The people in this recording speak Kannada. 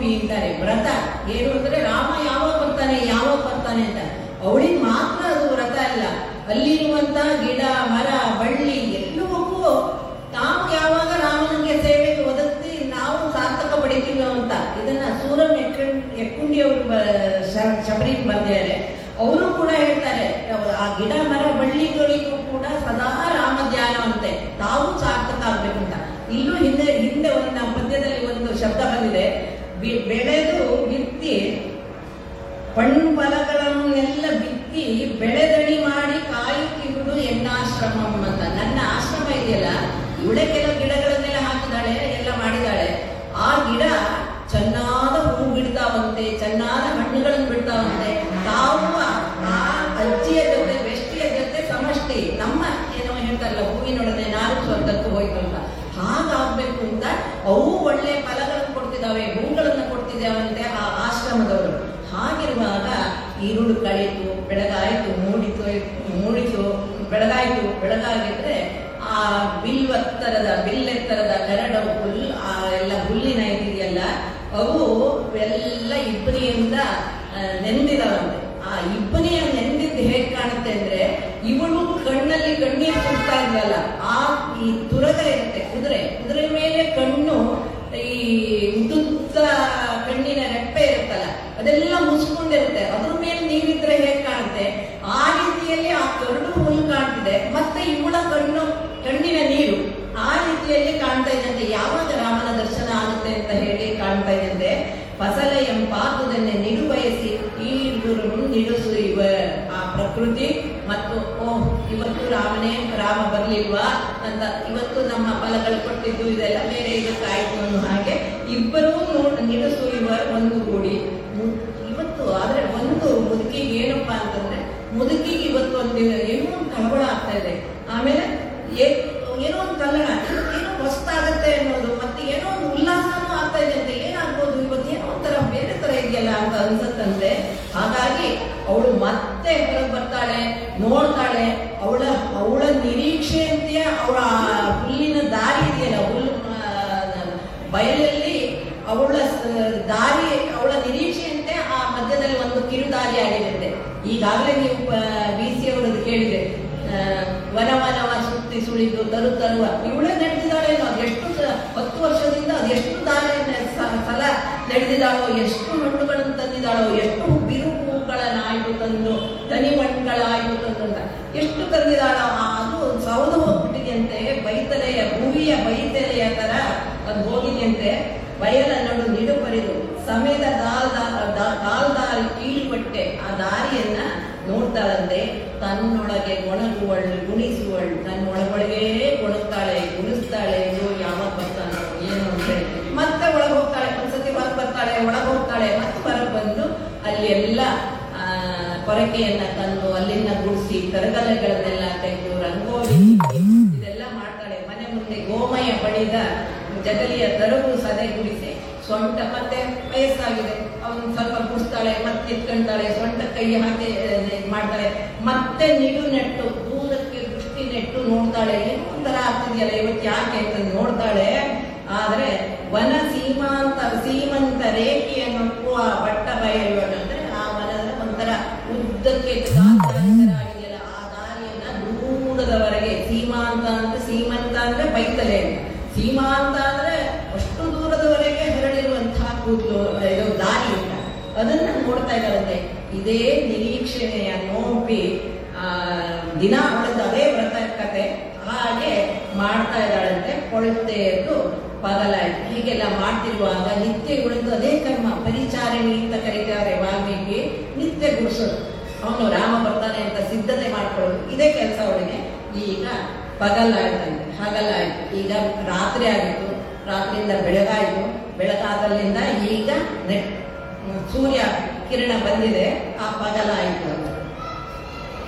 ಏನೋಪಿ ಅಂತಾರೆ ವ್ರತ ಏನು ಅಂದ್ರೆ ರಾಮ ಯಾವಾಗ ಬರ್ತಾನೆ ಯಾವಾಗ ಬರ್ತಾನೆ ಅಂತ ಅವಳಿಗೆ ಮಾತ್ರ ಅದು ವ್ರತ ಅಲ್ಲ ಅಲ್ಲಿರುವಂತ ಗಿಡ ಮರ ಬಳ್ಳಿ ಎಲ್ಲವಕ್ಕೂ ನಾವು ಯಾವಾಗ ರಾಮನಿಗೆ ಸೇವೆಗೆ ಒದಗಿಸಿ ನಾವು ಸಾರ್ಥಕ ಪಡಿತೀವಿ ಅಂತ ಇದನ್ನ ಸೂರಂ ಎಕ್ಕಂ ಎಕ್ಕುಂಡಿ ಅವರು ಶಬರಿ ಬಂದಿದ್ದಾರೆ ಅವರು ಕೂಡ ಹೇಳ್ತಾರೆ ಅವ್ರು ಆ ಗಿಡ ಮರ ಬಳ್ಳಿಗಳಿಗೂ ಕೂಡ ಸದಾ ರಾಮ ಧ್ಯಾನ ಅಂತೆ ತಾವು ಸಾರ್ಥಕ ಆಗ್ಬೇಕು ಅಂತ ಇಲ್ಲೂ ಹಿಂದೆ ಹಿಂದೆ ಒಂದು ನಮ್ಮ ಪದ್ಯದಲ್ಲಿ ಒಂದು ಶಬ್ದ ಬಂದಿದೆ ಬಿ- ಬೆಳೆದು ಬಿತ್ತಿ ಪಣ್ಣು ಫಲಗಳನ್ನೆಲ್ಲ ಬಿತ್ತಿ ಬೆಳೆದಣಿ ಮಾಡಿ ಕಾಯುತ್ತಿರುವುದು ಎನ್ನಾಶ್ರಮಂ ಅಂತ ನನ್ನ ಆಶ್ರಮ ಇದೆಯಲ್ಲ ಇವಳೆ ಕೆಲವು ಗಿಡಗಳನ್ನೆಲ್ಲ ಹಾಕಿದಾಳೆ ಎಲ್ಲ ಮಾಡಿದಾಳೆ ಆ ಗಿಡ ಚೆನ್ನಾದ ಹೂ ಬಿಡ್ತಾವಂತೆ ಚೆನ್ನಾದ ಹಣ್ಣುಗಳನ್ನು ಬಿಡ್ತಾವಂತೆ ತಾವು ಆ- ಆ ಅಜ್ಜಿಯ ಜೊತೆ ಬೆಷ್ಟಿಯ ಜೊತೆ ಸಮಷ್ಟಿ ನಮ್ಮ ಏನೋ ಹೇಳ್ತಾರಲ್ಲ ಹೂವಿನೊಡನೆ ನಾಲ್ಕು ಸ್ವರ್ಗಕ್ಕೆ ಹೋಯ್ತು ಅಂತ ಹಾಗಾಗ್ಬೇಕು ಅಂತ ಅವು ಒಳ್ಳೆ ಫಲಗಳನ್ನು ಕೊಡ್ತಿದ್ದಾವೆ ಹೂಗಳನ್ನು ಕೊಡ್ತಿದ್ದಾವಂತೆ ಆ ಆಶ್ರಮದವರು ಹಾಗಿರುವಾಗ ಈರುಳು ಕಳೀತು ಬೆಳಗಾಯಿತು ಮೂಡಿತು ಮೂಡಿತು ಬೆಳಗಾಯಿತು ಬೆಳಗಾಗಿದ್ರೆ ಆ ಬಿಲ್ವತ್ತರದ ಬಿಲ್ಲೆತ್ತರದ ಕರಡ ಹುಲ್ ಆ ಎಲ್ಲ ಹುಲ್ಲಿನ ಇದೆಯಲ್ಲ ಅವು ಎಲ್ಲ ಇಬ್ಬನಿಯಿಂದ ಆ, ನೆಂದಿದಾವಂತೆ ಆ ಇಬ್ಬನಿಯ ನೆಂದಿದ್ದು ಹೇಗೆ ಕಾಣುತ್ತೆ ಅಂದ್ರೆ ಇವಳು ಕಣ್ಣಲ್ಲಿ ಕಣ್ಣೀರು ಸುಡ್ತಾ ಇದ್ವಲ್ಲ ಆ ಈ ತುರದ ಇರುತ್ತೆ ಕುದುರೆ ಕುದುರೆ ಮೇಲೆ ಕಣ್ಣು ಈ ಉದ್ದುದ್ದ ಕಣ್ಣಿನ ರೆಪ್ಪೆ ಇರುತ್ತಲ್ಲ ಅದೆಲ್ಲ ಮುಚ್ಕೊಂಡಿರುತ್ತೆ ಅದ್ರ ಮೇಲೆ ನೀರಿದ್ರೆ ಹೇಗೆ ಕಾಣುತ್ತೆ ಆ ರೀತಿಯಲ್ಲಿ ಆ ಕರಡು ಹುಲ್ಲು ಕಾಣ್ತಿದೆ ಮತ್ತೆ ಇವಳ ಕಣ್ಣು ಕಣ್ಣಿನ ನೀರು ಆ ರೀತಿಯಲ್ಲಿ ಕಾಣ್ತಾ ಇದ್ದಂತೆ ಯಾವಾಗ ರಾಮನ ದರ್ಶನ ಆಗುತ್ತೆ ಅಂತ ಹೇಳಿ ಕಾಣ್ತಾ ಇದ್ದಂತೆ ಫಸಲ ಎಂಪಾದುದನ್ನೇ ನಿಡು ಬಯಸಿ ಈ ಗುರು ನಿಡುಸು ಇವ ಆ ಪ್ರಕೃತಿ ಮತ್ತು ಓ ಇವತ್ತು ರಾಮನೇ ರಾಮ ಬರ್ಲಿಲ್ವಾ ಅಂತ ಇವತ್ತು ನಮ್ಮ ಫಲಗಳು ಕೊಟ್ಟಿದ್ದು ಇದೆಲ್ಲ ಬೇರೆ ಇದಕ್ಕಾಯ್ತು ಅನ್ನೋ ಹಾಗೆ ಇಬ್ಬರೂ ನೋಡ್ ನಿಡುಸು ಇವ ಒಂದು ಗೂಡಿ ಮು- ಇವತ್ತು ಆದ್ರೆ ಒಂದು ಮುದುಕಿಗೆ ಏನಪ್ಪಾ ಅಂತಂದ್ರೆ ಮುದುಕಿಗೆ ಇವತ್ತು ಒಂದು ಏನೋ ಒಂದು ಕಳವಳ ಆಗ್ತಾ ಇದೆ ಆಮೇಲೆ ಏ- ಏನೋ ಒಂದು ಕಲ್ಲಣ ಏನೋ ಹೊಸ್ತಾಗತ್ತೆ ಅನ್ನೋದು ಮತ್ತೆ ಏನೋ ಒಂದು ಉಲ್ಲಾಸನೂ ಆಗ್ತಾ ಇದೆ ಅಂತ ಏನಾಗ್ಬೋದು ಇವತ್ತು ಏನೋ ಒಂಥರ ಬೇರೆ ತರ ಇದೆಯಲ್ಲ ಅಂತ ಅನ್ಸತ್ತಂತೆ ಹಾಗಾಗಿ ಅವಳು ಮತ್ತೆ ಹೊರಗೆ ಬರ್ತಾಳೆ ನೋಡ್ತಾಳೆ ಅವಳ ಅವಳ ನಿರೀಕ್ಷೆಯಂತೆ ಅವಳ ಹುಲ್ಲಿನ ದಾರಿ ಇದೆಯಲ್ಲ ಹುಲ್ಲು ಆ, ಬಯಲಲ್ಲಿ ಅವಳ ಸ- ದಾರಿ ಅವಳ ನಿರೀಕ್ಷೆಯಂತೆ ಆ ಮಧ್ಯದಲ್ಲಿ ಒಂದು ಕಿರುದಾರಿ ಆಗಿದೆ ಈಗಾಗಲೇ ನೀವು ಬಿ ಸಿ ಅವರದ್ದು ಕೇಳಿದೆ ಆ, ವನ ವನವ ಸುತ್ತಿ ಸುಳಿದು ತರು ತರುವ ಇವಳೇ ನಡೆದಿದ್ದಾಳೇನೋ ಅದೆಷ್ಟು ಸ- ಹತ್ತು ವರ್ಷದಿಂದ ಅದೆಷ್ಟು ದಾರಿ ಸ- ಸಲ ನಡೆದಿದ್ದಾಳೋ ಎಷ್ಟು ಹಣ್ಣುಗಳನ್ನು ತಂದಿದ್ದಾಳೋ ಎಷ್ಟು ಬಿರು ಹೂಗಳನ್ನ ಆಯ್ತು ತಂದು ತನಿ ಮಣ್ಣುಗಳಾಯ್ತು ತಂದು ಅಂತ ಎಷ್ಟು ತಂದಿದ್ದಾಳೋ ಆ ಅದು ಸೌದು ಹೋಗ್ಬಿಟ್ಟಿದೆಯಂತೆ ಬೈತಲೆಯ ಭೂಮಿಯ ಬೈತಲೆಯ ತರ ಅದು ಹೋಗಿದೆಯಂತೆ ಬಯಲ ನಡು ನಿಡು ಬರಿದು ಸಮೇತ ಕಾಲ್ದಾರಿ ಕೀಳುಬಟ್ಟೆ ಆ ದಾರಿಯನ್ನ ನೋಡ್ತಾಳಂತೆ ತನ್ನೊಳಗೆ ಒಣಗುವಳು ಗುಣಿಸುವಳು ತನ್ನ ಒಳಗೊಳಗೆ ಕೊಡುತ್ತಾಳೆ ಗುಣಿಸ್ತಾಳೆ ಅಯ್ಯೋ ಯಾವಾಗ ಬರ್ತಾನೋ ಏನು ಅಂದ್ರೆ ಮತ್ತೆ ಒಳಗೆ ಹೋಗ್ತಾಳೆ ಒಂದ್ಸತಿ ಹೊರಗೆ ಬರ್ತಾಳೆ ಒಳಗೆ ಹೋಗ್ತಾಳೆ ಮತ್ತೆ ಹೊರಗೆ ಬಂದು ಅಲ್ಲಿ ಎಲ್ಲ ಆ, ಕೊರಕೆಯನ್ನ ತಂದು ಅಲ್ಲಿಂದ ಗುಡಿಸಿ ಕರಗಲೆಗಳನ್ನೆಲ್ಲ ತೆಗೆದು ರಂಗೋಲಿ ಇದೆಲ್ಲ ಮಾಡ್ತಾಳೆ ಮನೆ ಮುಂದೆ ಗೋಮಯ ಬಡಿದ ಜಗಲಿಯ ತರಗು ಸದೆ ಗುಡಿಸಿ ಸೊಂಟ ಮತ್ತೆ ವಯಸ್ಸಾಗಿದೆ ಅವನು ಸ್ವಲ್ಪ ಗುಡಿಸ್ತಾಳೆ ಮತ್ತೆ ಎತ್ಕೊಂತಾಳೆ ಸೊಂಟ ಕೈ ಹಾಕಿ ಆ, ಇದ್ ಮಾಡ್ತಾಳೆ ಮತ್ತೆ ನಿಡು ನೆಟ್ಟು ದೂರಕ್ಕೆ ದೃಷ್ಟಿ ನೆಟ್ಟು ನೋಡ್ತಾಳೆ ಏನೋ ಒಂಥರ ಆಗ್ತಿದೆಯಲ್ಲ ಇವತ್ತು ಯಾಕೆ ಅಂತ ನೋಡ್ತಾಳೆ ಆದ್ರೆ ವನ ಸೀಮಾಂತ ಸೀಮಂತ ರೇಖೆಯನ್ನು ಆ ಬಟ್ಟ ಬಯಲು ಅಂದ್ರೆ ಆ ವನದ ಒಂಥರ ಉದ್ದಕ್ಕೆ ಆಗಿದೆಯಲ್ಲ ಆ ದಾರಿಯನ್ನ ದೂರದವರೆಗೆ ಸೀಮಾಂತ ಅಂದ್ರೆ ಸೀಮಂತ ಅಂದ್ರೆ ಬೈತಲೆ ಸೀಮಾಂತ ಅಂದ್ರೆ ಅಷ್ಟು ದೂರದವರೆಗೆ ಹರಡಿರುವಂತಹ ಕೂದಲು ಇದು ದಾರಿ ಅಂತ ಅದನ್ನ ನೋಡ್ತಾ ಇದ್ದಾರಂತೆ ಇದೇ ನಿರೀಕ್ಷಣೆಯ ನೋಪಿ ಆ ದಿನ ಅವಳದ್ದು ಅದೇ ವ್ರತ ಕತೆ ಹಾಗೆ ಮಾಡ್ತಾ ಇದ್ದಾಳಂತೆ ಕೊಳುತ್ತೆ ಎದ್ದು ಪಗಲಾಯ್ತು ಹೀಗೆಲ್ಲ ಮಾಡ್ತಿರುವಾಗ ನಿತ್ಯ ಉಳಿದು ಅದೇ ಕರ್ಮ ಪರಿಚಾರಣಿ ಅಂತ ಕರೀತಾರೆ ವಾಲ್ಮೀಕಿ ನಿತ್ಯ ಗುಡಿಸೋದು ಅವನು ರಾಮ ಬರ್ತಾನೆ ಅಂತ ಸಿದ್ಧತೆ ಮಾಡ್ಕೊಳ್ಳೋದು ಇದೇ ಕೆಲಸ ಅವಳಿಗೆ ಈಗ ಪಗಲಾಯ್ತಂತೆ ಹಗಲಾಯ್ತು ಈಗ ರಾತ್ರಿ ಆಗಿತ್ತು ರಾತ್ರಿಯಿಂದ ಬೆಳಗಾಯಿತು ಬೆಳಗಾದಲ್ಲಿಂದ ಈಗ ನೆಟ್ ಸೂರ್ಯ ಕಿರಣ ಬಂದಿದೆ ಆ ಪಗಲಾಯಿತು